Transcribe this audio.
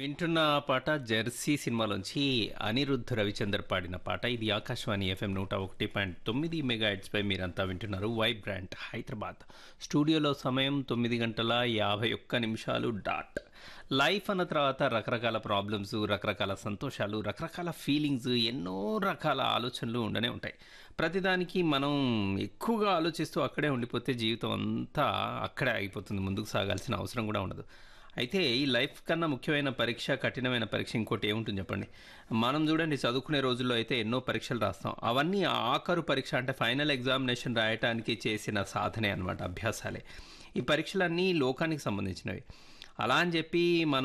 వింటున్న పాట జెర్సీ సినిమాలోంచి అనిరుద్ధ్ రవిచందర్ పాడిన పాట ఇది ఆకాశవాణి ఎఫ్ఎం నూట ఒకటి పాయింట్ తొమ్మిది మెగా పై మీరంతా వింటున్నారు వైబ్రాంట్ హైదరాబాద్ స్టూడియోలో సమయం తొమ్మిది గంటల యాభై ఒక్క నిమిషాలు డాట్ లైఫ్ అన్న తర్వాత రకరకాల ప్రాబ్లమ్స్ రకరకాల సంతోషాలు రకరకాల ఫీలింగ్స్ ఎన్నో రకాల ఆలోచనలు ఉండనే ఉంటాయి ప్రతిదానికి మనం ఎక్కువగా ఆలోచిస్తూ అక్కడే ఉండిపోతే జీవితం అంతా అక్కడే ఆగిపోతుంది ముందుకు సాగాల్సిన అవసరం కూడా ఉండదు అయితే ఈ లైఫ్ కన్నా ముఖ్యమైన పరీక్ష కఠినమైన పరీక్ష ఇంకోటి ఏముంటుంది చెప్పండి మనం చూడండి చదువుకునే రోజుల్లో అయితే ఎన్నో పరీక్షలు రాస్తాం అవన్నీ ఆఖరు పరీక్ష అంటే ఫైనల్ ఎగ్జామినేషన్ రాయటానికి చేసిన సాధనే అనమాట అభ్యాసాలే ఈ పరీక్షలన్నీ లోకానికి సంబంధించినవి అలా అని చెప్పి మనం